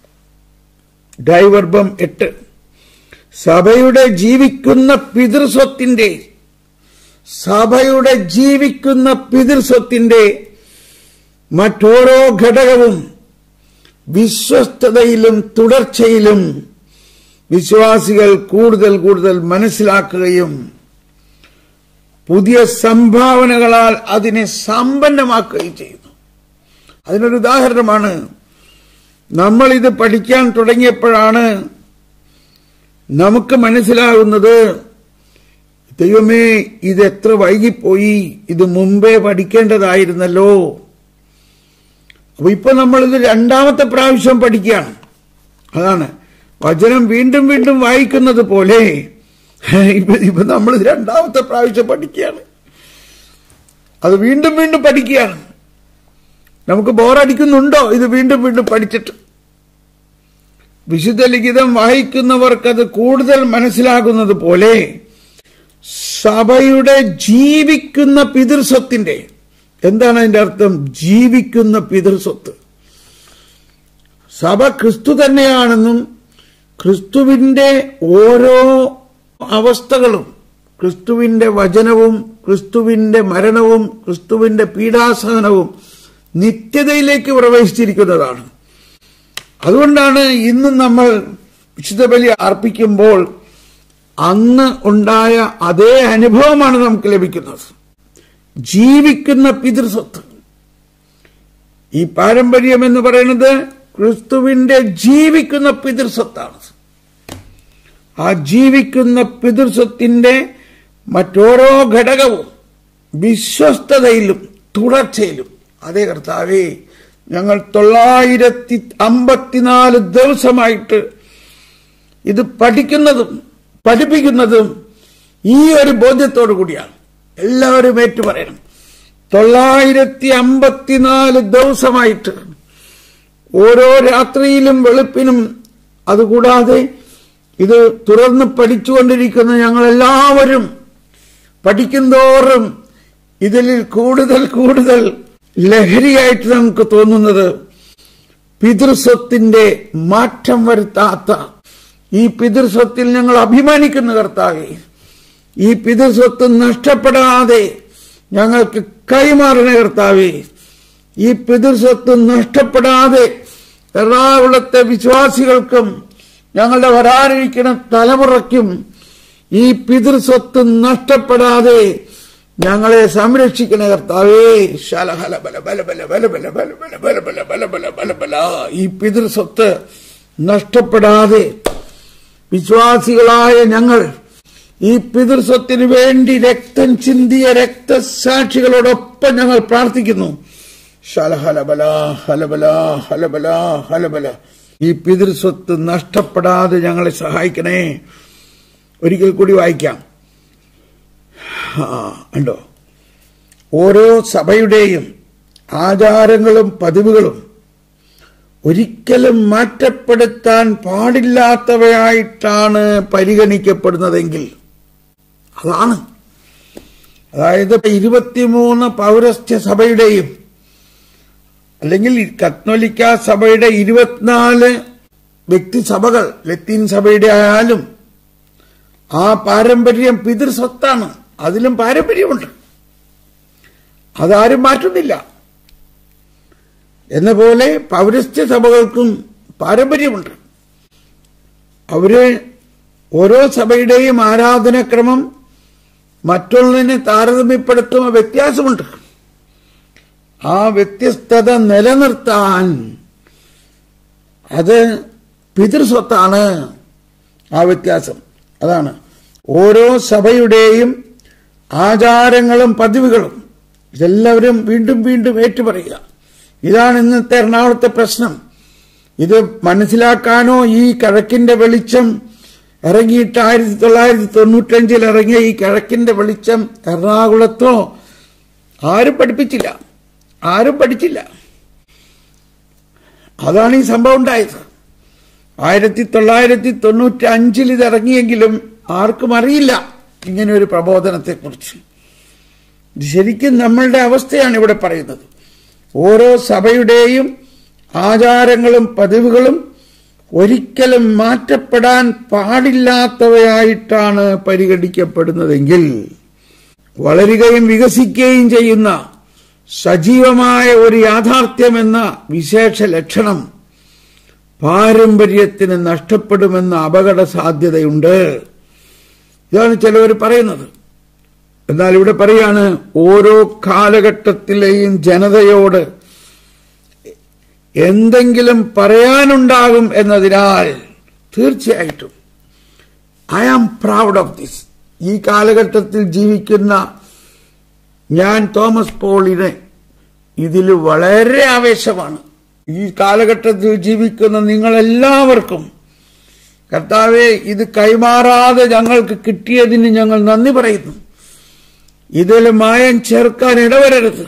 ഡൈവർബം എട്ട് സഭയുടെ ജീവിക്കുന്ന പിതൃസ്വത്തിന്റെ സഭയുടെ ജീവിക്കുന്ന പിതൃസ്വത്തിന്റെ മറ്റോരോ ഘടകവും വിശ്വസ്തതയിലും തുടർച്ചയിലും വിശ്വാസികൾ കൂടുതൽ കൂടുതൽ മനസ്സിലാക്കുകയും പുതിയ സംഭാവനകളാൽ അതിനെ സമ്പന്നമാക്കുകയും ചെയ്യുന്നു അതിനൊരു ഉദാഹരണമാണ് നമ്മൾ ഇത് പഠിക്കാൻ തുടങ്ങിയപ്പോഴാണ് നമുക്ക് മനസ്സിലാകുന്നത് ദൈവമേ ഇത് എത്ര വൈകിപ്പോയി ഇത് മുമ്പേ പഠിക്കേണ്ടതായിരുന്നല്ലോ അപ്പൊ ഇപ്പൊ നമ്മളിത് രണ്ടാമത്തെ പ്രാവശ്യം പഠിക്കുകയാണ് അതാണ് വചനം വീണ്ടും വീണ്ടും വായിക്കുന്നത് പോലെ ഇപ്പൊ ഇപ്പൊ നമ്മൾ രണ്ടാമത്തെ പ്രാവശ്യം പഠിക്കുകയാണ് അത് വീണ്ടും വീണ്ടും പഠിക്കുകയാണ് നമുക്ക് ബോറടിക്കുന്നുണ്ടോ ഇത് വീണ്ടും വീണ്ടും പഠിച്ചിട്ട് വിശുദ്ധ ലിഖിതം വായിക്കുന്നവർക്കത് കൂടുതൽ മനസ്സിലാകുന്നത് പോലെ സഭയുടെ ജീവിക്കുന്ന പിതൃസ്വത്തിന്റെ എന്താണ് അതിന്റെ അർത്ഥം ജീവിക്കുന്ന പിതൃസ്വത്ത് സഭ ക്രിസ്തു തന്നെയാണെന്നും ക്രിസ്തുവിന്റെ ഓരോ അവസ്ഥകളും ക്രിസ്തുവിന്റെ വചനവും ക്രിസ്തുവിന്റെ മരണവും ക്രിസ്തുവിന്റെ പീഡാസഹനവും നിത്യതയിലേക്ക് പ്രവേശിച്ചിരിക്കുന്നതാണ് അതുകൊണ്ടാണ് ഇന്ന് നമ്മൾ വിശുദ്ധ ബലി അർപ്പിക്കുമ്പോൾ അന്ന് ഉണ്ടായ അതേ അനുഭവമാണ് നമുക്ക് ലഭിക്കുന്നത് ജീവിക്കുന്ന പിതൃസ്വത്ത് ഈ പാരമ്പര്യം എന്ന് പറയുന്നത് ക്രിസ്തുവിന്റെ ജീവിക്കുന്ന പിതൃസ്വത്താണ് ആ ജീവിക്കുന്ന പിതൃസ്വത്തിന്റെ മറ്റോരോ ഘടകവും വിശ്വസ്തതയിലും തുടർച്ചയിലും അതേ കർത്താവേ ഞങ്ങൾ തൊള്ളായിരത്തി അമ്പത്തിനാല് ദിവസമായിട്ട് ഇത് പഠിക്കുന്നതും പഠിപ്പിക്കുന്നതും ഈ ഒരു ബോധ്യത്തോടു കൂടിയാണ് എല്ലാവരും ഏറ്റു പറയണം തൊള്ളായിരത്തി അമ്പത്തിനാല് ദിവസമായിട്ട് ഓരോ രാത്രിയിലും വെളുപ്പിനും അതുകൂടാതെ ഇത് തുറന്ന് പഠിച്ചുകൊണ്ടിരിക്കുന്ന ഞങ്ങളെല്ലാവരും പഠിക്കുന്തോറും ഇതിൽ കൂടുതൽ കൂടുതൽ ലഹരിയായിട്ട് നമുക്ക് തോന്നുന്നത് പിതൃസ്വത്തിന്റെ മാറ്റം വരുത്താത്ത ഈ പിതൃസ്വത്തിൽ ഞങ്ങൾ അഭിമാനിക്കുന്ന കർത്താവെ ഈ പിതൃസ്വത്ത് നഷ്ടപ്പെടാതെ ഞങ്ങൾക്ക് കൈമാറണ കർത്താവെ ഈ പിതൃസ്വത്ത് നഷ്ടപ്പെടാതെ എറണാകുളത്തെ വിശ്വാസികൾക്കും ഞങ്ങളുടെ വരാനിരിക്കുന്ന തലമുറയ്ക്കും ഈ പിതൃസ്വത്ത് നഷ്ടപ്പെടാതെ ഞങ്ങളെ സംരക്ഷിക്കണ കർത്താവേ ശലഹല ബല ബല ബല ബല ബല ബല ബല ബല ബല ബല ബല ബല ബല ഈ പിതൃസ്വത്ത് നഷ്ടപ്പെടാതെ വിശ്വാസികളായ ഞങ്ങൾ ഈ പിതൃസ്വത്തിന് വേണ്ടി രക്തം ചിന്തിയ രക്തസാക്ഷികളോടൊപ്പം ഞങ്ങൾ പ്രാർത്ഥിക്കുന്നു ശലഹലബല ഹലബല ഹലബല ഹലബല ഈ പിതൃസ്വത്ത് നഷ്ടപ്പെടാതെ ഞങ്ങളെ സഹായിക്കണേ ഒരിക്കൽ കൂടി വായിക്കാം ആ ഉണ്ടോ ഓരോ സഭയുടെയും ആചാരങ്ങളും പതിവുകളും ഒരിക്കലും മാറ്റപ്പെടുത്താൻ പാടില്ലാത്തവയായിട്ടാണ് പരിഗണിക്കപ്പെടുന്നതെങ്കിൽ അതാണ് അതായത് ഇരുപത്തിമൂന്ന് പൗരസ്ത്യ സഭയുടെയും അല്ലെങ്കിൽ കത്തോലിക്ക സഭയുടെ ഇരുപത്തിനാല് വ്യക്തിസഭകൾ ലത്തീൻ സഭയുടെ ആയാലും ആ പാരമ്പര്യം പിതൃസ്വത്താണ് അതിലും പാരമ്പര്യമുണ്ട് അതാരും മാറ്റുന്നില്ല എന്ന പോലെ പൗരസ്ത്യ സഭകൾക്കും പാരമ്പര്യമുണ്ട് അവര് ഓരോ സഭയുടെയും ആരാധനക്രമം മറ്റുള്ളതിനെ താരതമ്യപ്പെടുത്തുന്ന വ്യത്യാസമുണ്ട് ആ വ്യത്യസ്തത നിലനിർത്താൻ അത് പിതൃസ്വത്താണ് ആ വ്യത്യാസം അതാണ് ഓരോ സഭയുടെയും ആചാരങ്ങളും പതിവുകളും ഇതെല്ലാവരും വീണ്ടും വീണ്ടും ഏറ്റുപറയുക ഇതാണ് ഇന്നത്തെ എറണാകുളത്തെ പ്രശ്നം ഇത് മനസ്സിലാക്കാനോ ഈ കിഴക്കിന്റെ വെളിച്ചം ഇറങ്ങിയിട്ട് ആയിരത്തി തൊള്ളായിരത്തി തൊണ്ണൂറ്റഞ്ചിൽ ഇറങ്ങിയ ഈ കിഴക്കിന്റെ വെളിച്ചം എറണാകുളത്തോ ആരും പഠിപ്പിച്ചില്ല ആരും പഠിച്ചില്ല അതാണ് ഈ സംഭവം ഉണ്ടായത് ആയിരത്തി തൊള്ളായിരത്തി തൊണ്ണൂറ്റി അഞ്ചിൽ ഇത് ഇറങ്ങിയെങ്കിലും ആർക്കും അറിയില്ല ഇങ്ങനെ ഒരു പ്രബോധനത്തെക്കുറിച്ച് ഇത് ശരിക്കും നമ്മളുടെ അവസ്ഥയാണ് ഇവിടെ പറയുന്നത് ഓരോ സഭയുടെയും ആചാരങ്ങളും പതിവുകളും ഒരിക്കലും മാറ്റപ്പെടാൻ പാടില്ലാത്തവയായിട്ടാണ് പരിഗണിക്കപ്പെടുന്നതെങ്കിൽ വളരുകയും വികസിക്കുകയും ചെയ്യുന്ന സജീവമായ ഒരു യാഥാർത്ഥ്യമെന്ന വിശേഷ ലക്ഷണം പാരമ്പര്യത്തിന് നഷ്ടപ്പെടുമെന്ന അപകട സാധ്യതയുണ്ട് ഇതാണ് ചിലവർ പറയുന്നത് എന്നാൽ ഇവിടെ പറയാണ് ഓരോ കാലഘട്ടത്തിലെയും ജനതയോട് എന്തെങ്കിലും പറയാനുണ്ടാകും എന്നതിനാൽ തീർച്ചയായിട്ടും I am proud of this ഈ കാലഘട്ടത്തിൽ ജീവിക്കുന്ന ഞാൻ തോമസ് പോളിനെ ഇതിൽ വളരെ ആവേശമാണ് ഈ കാലഘട്ടത്തിൽ ജീവിക്കുന്ന നിങ്ങളെല്ലാവർക്കും കർത്താവെ ഇത് കൈമാറാതെ ഞങ്ങൾക്ക് കിട്ടിയതിന് ഞങ്ങൾ നന്ദി പറയുന്നു ഇതിൽ മായം ചേർക്കാൻ ഇടവരരുത്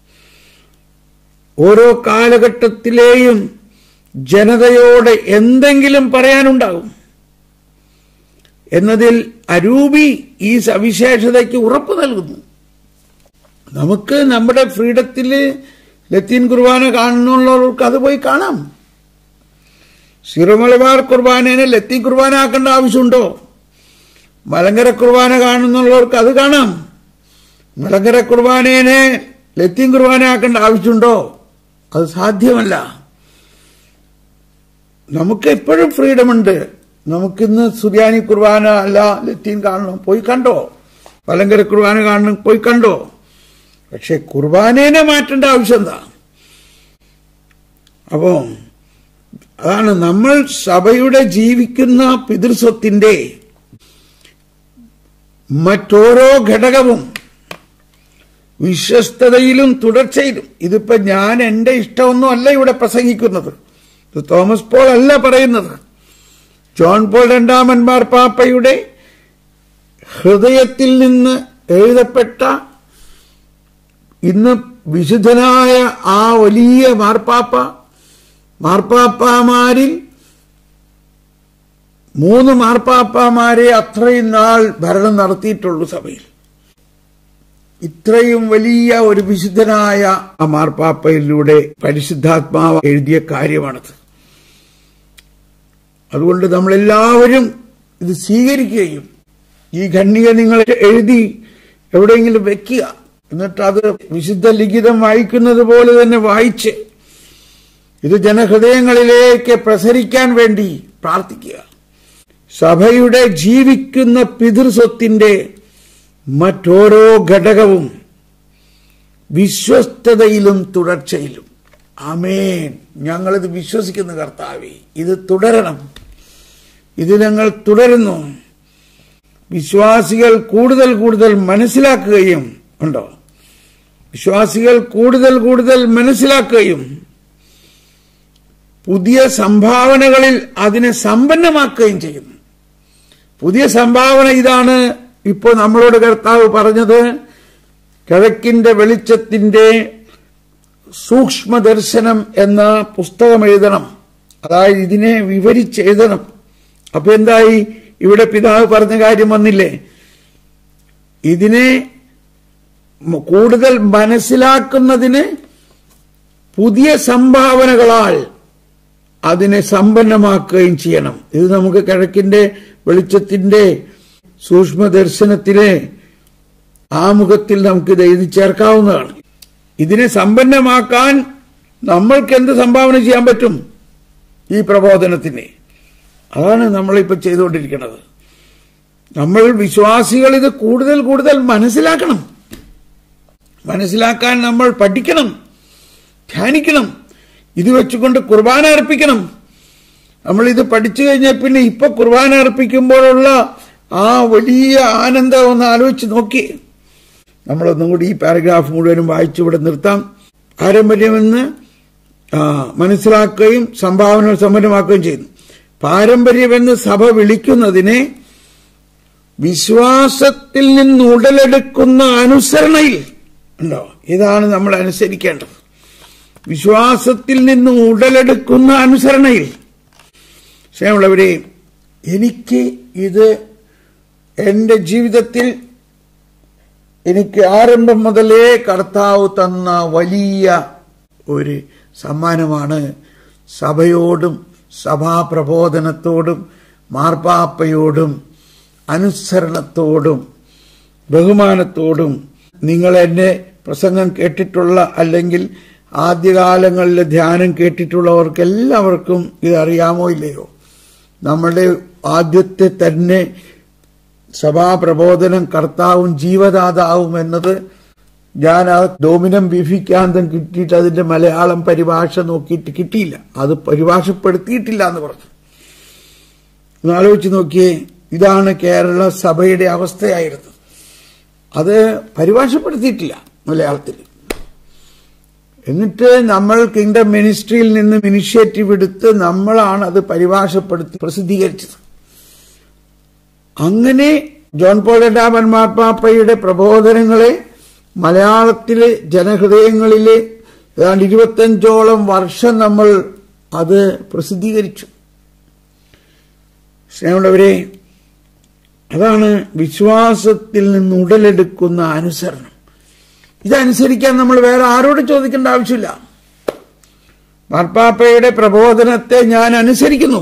ഓരോ കാലഘട്ടത്തിലെയും ജനതയോട് എന്തെങ്കിലും പറയാനുണ്ടാകും എന്നതിൽ അരൂപി ഈ സവിശേഷതയ്ക്ക് ഉറപ്പ് നൽകുന്നു നമുക്ക് നമ്മുടെ ഫ്രീഡത്തിൽ ലത്തീൻ കുർബാന കാണുന്നുള്ളവർക്ക് അത് പോയി കാണാം സിറുമലബാർ കുർബാനേനെ ലത്തീൻ കുർബാന ആക്കേണ്ട ആവശ്യമുണ്ടോ മലങ്കര കുർബാന കാണുന്നുള്ളവർക്ക് അത് കാണാം മലങ്കര കുർബാനേനെ ലത്തീൻ കുർബാന ആക്കേണ്ട ആവശ്യമുണ്ടോ അത് സാധ്യമല്ല നമുക്ക് എപ്പോഴും ഫ്രീഡമുണ്ട് നമുക്കിന്ന് സുറിയാനി കുർബാന അല്ല ലത്തീൻ കാണണം പോയി കണ്ടോ മലങ്കര കുർബാന കാണണം പോയി കണ്ടോ പക്ഷെ കുർബാനേനെ മാറ്റേണ്ട ആവശ്യം എന്താ അപ്പോ അതാണ് നമ്മൾ സഭയുടെ ജീവിക്കുന്ന പിതൃസ്വത്തിന്റെ മറ്റോരോ ഘടകവും വിശ്വസ്തതയിലും തുടർച്ചയിലും ഇതിപ്പോ ഞാൻ എന്റെ ഇഷ്ടമൊന്നും അല്ല ഇവിടെ പ്രസംഗിക്കുന്നത് ഇത് തോമസ് പോൾ അല്ല പറയുന്നത് ജോൺ പോൾ രണ്ടാമൻ മാർപ്പാപ്പയുടെ ഹൃദയത്തിൽ നിന്ന് എഴുതപ്പെട്ട ഇന്ന് വിശുദ്ധനായ ആ വലിയ മാർപ്പാപ്പ മാർപ്പാപ്പമാരിൽ മൂന്ന് മാർപ്പാപ്പമാരെ അത്രയും നാൾ ഭരണം നടത്തിയിട്ടുള്ളൂ സഭയിൽ ഇത്രയും വലിയ ഒരു വിശുദ്ധനായ ആ മാർപ്പാപ്പയിലൂടെ പരിശുദ്ധാത്മാവ് എഴുതിയ കാര്യമാണത് അതുകൊണ്ട് നമ്മളെല്ലാവരും ഇത് സ്വീകരിക്കുകയും ഈ ഖണ്ഡിക നിങ്ങൾ എഴുതി എവിടെയെങ്കിലും വെക്കുക എന്നിട്ട് അത് വിശുദ്ധ ലിഖിതം വായിക്കുന്നത് പോലെ തന്നെ വായിച്ച് ഇത് ജനഹൃദയങ്ങളിലേക്ക് പ്രസരിക്കാൻ വേണ്ടി പ്രാർത്ഥിക്കുക സഭയുടെ ജീവിക്കുന്ന പിതൃസ്വത്തിന്റെ മറ്റോരോ ഘടകവും വിശ്വസ്തതയിലും തുടർച്ചയിലും ആമേൻ ഞങ്ങളിത് വിശ്വസിക്കുന്ന കർത്താവെ ഇത് തുടരണം ഇത് ഞങ്ങൾ തുടരുന്നു വിശ്വാസികൾ കൂടുതൽ കൂടുതൽ മനസ്സിലാക്കുകയും ഉണ്ടോ വിശ്വാസികൾ കൂടുതൽ കൂടുതൽ മനസ്സിലാക്കുകയും പുതിയ സംഭാവനകളിൽ അതിനെ സമ്പന്നമാക്കുകയും ചെയ്യുന്നു പുതിയ സംഭാവന ഇതാണ് ഇപ്പോൾ നമ്മളോട് കർത്താവ് പറഞ്ഞത് കിഴക്കിന്റെ വെളിച്ചത്തിന്റെ സൂക്ഷ്മദർശനം എന്ന പുസ്തകം എഴുതണം അതായത് ഇതിനെ വിവരിച്ച് എഴുതണം അപ്പൊ എന്തായി ഇവിടെ പിതാവ് പറഞ്ഞ കാര്യം വന്നില്ലേ ഇതിനെ മ- കൂടുതൽ മനസ്സിലാക്കുന്നതിന് പുതിയ സംഭാവനകളാൽ അതിനെ സമ്പന്നമാക്കുകയും ചെയ്യണം ഇത് നമുക്ക് കിഴക്കിന്റെ വെളിച്ചത്തിന്റെ സൂക്ഷ്മദർശനത്തിലെ ആമുഖത്തിൽ നമുക്ക് ഇത് എഴുതി ചേർക്കാവുന്നതാണ് ഇതിനെ സമ്പന്നമാക്കാൻ നമ്മൾക്ക് എന്ത് സംഭാവന ചെയ്യാൻ പറ്റും ഈ പ്രബോധനത്തിന് അതാണ് നമ്മളിപ്പോൾ ചെയ്തുകൊണ്ടിരിക്കുന്നത് നമ്മൾ വിശ്വാസികൾ ഇത് കൂടുതൽ കൂടുതൽ മനസ്സിലാക്കണം മനസ്സിലാക്കാൻ നമ്മൾ പഠിക്കണം ധ്യാനിക്കണം ഇത് വെച്ചുകൊണ്ട് കുർബാന അർപ്പിക്കണം നമ്മൾ ഇത് പഠിച്ചു കഴിഞ്ഞാൽ പിന്നെ ഇപ്പൊ കുർബാന അർപ്പിക്കുമ്പോഴുള്ള ആ വലിയ ആനന്ദം ഒന്ന് ആലോചിച്ച് നോക്കി നമ്മളൊന്നും കൂടി ഈ പാരഗ്രാഫ് മുഴുവനും വായിച്ചു ഇവിടെ നിർത്താം പാരമ്പര്യമെന്ന് ആ, മനസ്സിലാക്കുകയും സംഭാവനകൾ സമ്പന്നമാക്കുകയും ചെയ്യുന്നു പാരമ്പര്യമെന്ന് സഭ വിളിക്കുന്നതിനെ വിശ്വാസത്തിൽ നിന്ന് ഉടലെടുക്കുന്ന അനുസരണയിൽ ഉണ്ടോ ഇതാണ് നമ്മൾ അനുസരിക്കേണ്ടത് വിശ്വാസത്തിൽ നിന്ന് ഉടലെടുക്കുന്ന അനുസരണയിൽ സ്നേഹമുള്ളവരെ എനിക്ക് ഇത് എന്റെ ജീവിതത്തിൽ എനിക്ക് ആരംഭം മുതലേ കർത്താവ് തന്ന വലിയ ഒരു സമ്മാനമാണ് സഭയോടും സഭാപ്രബോധനത്തോടും മാർപ്പാപ്പയോടും അനുസരണത്തോടും ബഹുമാനത്തോടും നിങ്ങൾ എന്നെ പ്രസംഗം കേട്ടിട്ടുള്ള അല്ലെങ്കിൽ ആദ്യകാലങ്ങളിലെ ധ്യാനം കേട്ടിട്ടുള്ളവർക്ക് എല്ലാവർക്കും ഇത് അറിയാമോ ഇല്ലയോ നമ്മുടെ ആദ്യത്തെ തന്നെ സഭാപ്രബോധനം കർത്താവും ജീവദാതാവും എന്നത് ഞാൻ ആ ഡോമിനം വിഭിക്കാന്തം കിട്ടിയിട്ട് അതിന്റെ മലയാളം പരിഭാഷ നോക്കിയിട്ട് കിട്ടിയില്ല അത് പരിഭാഷപ്പെടുത്തിയിട്ടില്ല എന്ന് പറഞ്ഞു ഒന്ന് ആലോചിച്ച് നോക്കിയേ ഇതാണ് കേരള സഭയുടെ അവസ്ഥയായിരുന്നത് അത് പരിഭാഷപ്പെടുത്തിയിട്ടില്ല മലയാളത്തിൽ എന്നിട്ട് നമ്മൾ കിങ്ഡം മിനിസ്ട്രിയിൽ നിന്നും ഇനിഷ്യേറ്റീവ് എടുത്ത് നമ്മളാണ് അത് പരിഭാഷപ്പെടുത്തി പ്രസിദ്ധീകരിച്ചത് അങ്ങനെ ജോൺ പോൾ രണ്ടാമൻ മാർപ്പാപ്പയുടെ പ്രബോധനങ്ങളെ മലയാളത്തിലെ ജനഹൃദയങ്ങളിലെ ഏതാണ്ട് ഇരുപത്തഞ്ചോളം വർഷം നമ്മൾ അത് പ്രസിദ്ധീകരിച്ചു സ്നേഹമുള്ളവരെ അതാണ് വിശ്വാസത്തിൽ നിന്ന് ഉടലെടുക്കുന്ന അനുസരണം ഇതനുസരിക്കാൻ നമ്മൾ വേറെ ആരോടും ചോദിക്കേണ്ട ആവശ്യമില്ല മാർപ്പാപ്പയുടെ പ്രബോധനത്തെ ഞാൻ അനുസരിക്കുന്നു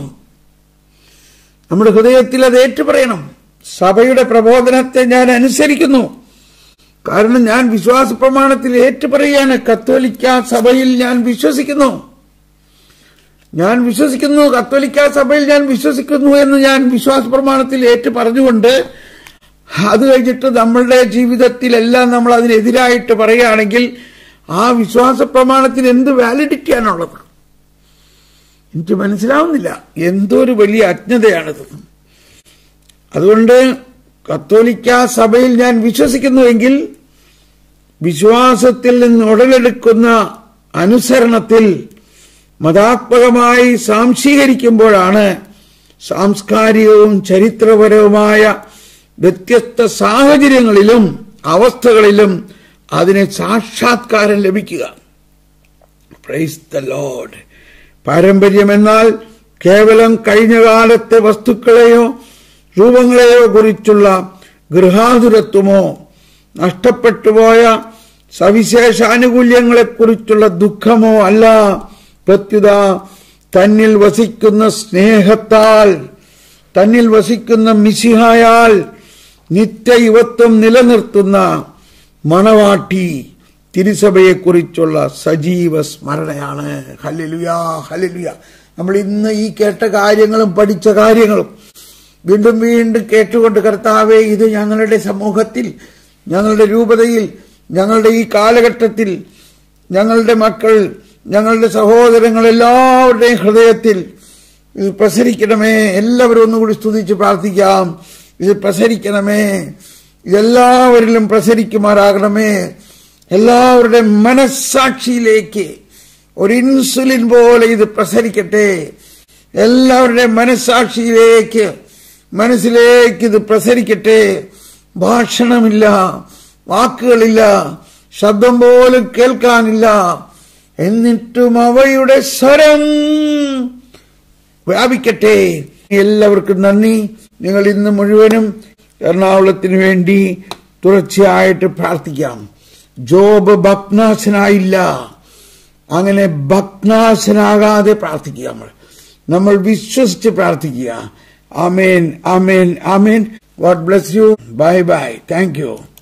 നമ്മുടെ ഹൃദയത്തിൽ അത് ഏറ്റുപറയണം സഭയുടെ പ്രബോധനത്തെ ഞാൻ അനുസരിക്കുന്നു കാരണം ഞാൻ വിശ്വാസ പ്രമാണത്തിൽ ഏറ്റുപറയാണ് കത്തോലിക്ക സഭയിൽ ഞാൻ വിശ്വസിക്കുന്നു ഞാൻ വിശ്വസിക്കുന്നു കത്തോലിക്ക സഭയിൽ ഞാൻ വിശ്വസിക്കുന്നു എന്ന് ഞാൻ വിശ്വാസ പ്രമാണത്തിൽ ഏറ്റു പറഞ്ഞുകൊണ്ട് അത് കഴിഞ്ഞിട്ട് നമ്മളുടെ ജീവിതത്തിലെല്ലാം നമ്മൾ അതിനെതിരായിട്ട് പറയുകയാണെങ്കിൽ ആ വിശ്വാസ പ്രമാണത്തിന് എന്ത് വാലിഡിറ്റിയാണുള്ളത് എനിക്ക് മനസ്സിലാവുന്നില്ല എന്തൊരു വലിയ അജ്ഞതയാണിത് അതുകൊണ്ട് കത്തോലിക്ക സഭയിൽ ഞാൻ വിശ്വസിക്കുന്നുവെങ്കിൽ വിശ്വാസത്തിൽ നിന്ന് ഉടലെടുക്കുന്ന അനുസരണത്തിൽ മതാത്മകമായി സാംശീകരിക്കുമ്പോഴാണ് സാംസ്കാരികവും ചരിത്രപരവുമായ വ്യത്യസ്ത സാഹചര്യങ്ങളിലും അവസ്ഥകളിലും അതിന് സാക്ഷാത്കാരം ലഭിക്കുക പ്രൈസ് ദ ലോഡ് പാരമ്പര്യമെന്നാൽ കേവലം കഴിഞ്ഞ കാലത്തെ വസ്തുക്കളെയോ രൂപങ്ങളെയോ കുറിച്ചുള്ള ഗൃഹാതുരത്വമോ നഷ്ടപ്പെട്ടുപോയ സവിശേഷ ആനുകൂല്യങ്ങളെക്കുറിച്ചുള്ള ദുഃഖമോ അല്ല പ്രത്യുത തന്നിൽ വസിക്കുന്ന സ്നേഹത്താൽ തന്നിൽ വസിക്കുന്ന മിശിഹായാൽ നിത്യയുവത്വം നിലനിർത്തുന്ന മണവാട്ടി തിരുസഭയെക്കുറിച്ചുള്ള സജീവ സ്മരണയാണ് ഹല്ലേലൂയാ ഹല്ലേലൂയ നമ്മൾ ഇന്ന് ഈ കേട്ട കാര്യങ്ങളും പഠിച്ച കാര്യങ്ങളും വീണ്ടും വീണ്ടും കേട്ടുകൊണ്ട് കർത്താവെ ഇത് ഞങ്ങളുടെ സമൂഹത്തിൽ ഞങ്ങളുടെ രൂപതയിൽ ഞങ്ങളുടെ ഈ കാലഘട്ടത്തിൽ ഞങ്ങളുടെ മക്കൾ ഞങ്ങളുടെ സഹോദരങ്ങൾ എല്ലാവരുടെയും ഹൃദയത്തിൽ ഇത് പ്രസരിക്കണമേ എല്ലാവരും ഒന്നുകൂടി സ്തുതിച്ച് പ്രാർത്ഥിക്കാം ഇത് പ്രസരിക്കണമേ ഇതെല്ലാവരിലും പ്രസരിക്കുമാറാകണമേ എല്ലാവരുടെ മനസ്സാക്ഷിയിലേക്ക് ഒരു ഇൻസുലിൻ പോലെ ഇത് പ്രസരിക്കട്ടെ എല്ലാവരുടെ മനസ്സാക്ഷിയിലേക്ക് മനസ്സിലേക്ക് ഇത് പ്രസരിക്കട്ടെ ഭാഷണമില്ല വാക്കുകളില്ല ശബ്ദം പോലും കേൾക്കാനില്ല എന്നിട്ടും അവയുടെ സ്വരം വ്യാപിക്കട്ടെ എല്ലാവർക്കും നന്ദി നിങ്ങൾ ഇന്ന് മുഴുവനും എറണാകുളത്തിന് വേണ്ടി തുടർച്ചയായിട്ട് പ്രാർത്ഥിക്കാം ജോബ് ഭഗ്നാശനായില്ല അങ്ങനെ ഭഗ്നാശനാകാതെ പ്രാർത്ഥിക്കുക നമ്മൾ നമ്മൾ വിശ്വസിച്ച് പ്രാർത്ഥിക്കുക ആമേൻ ആമേൻ ആമേൻ God bless you bye bye thank U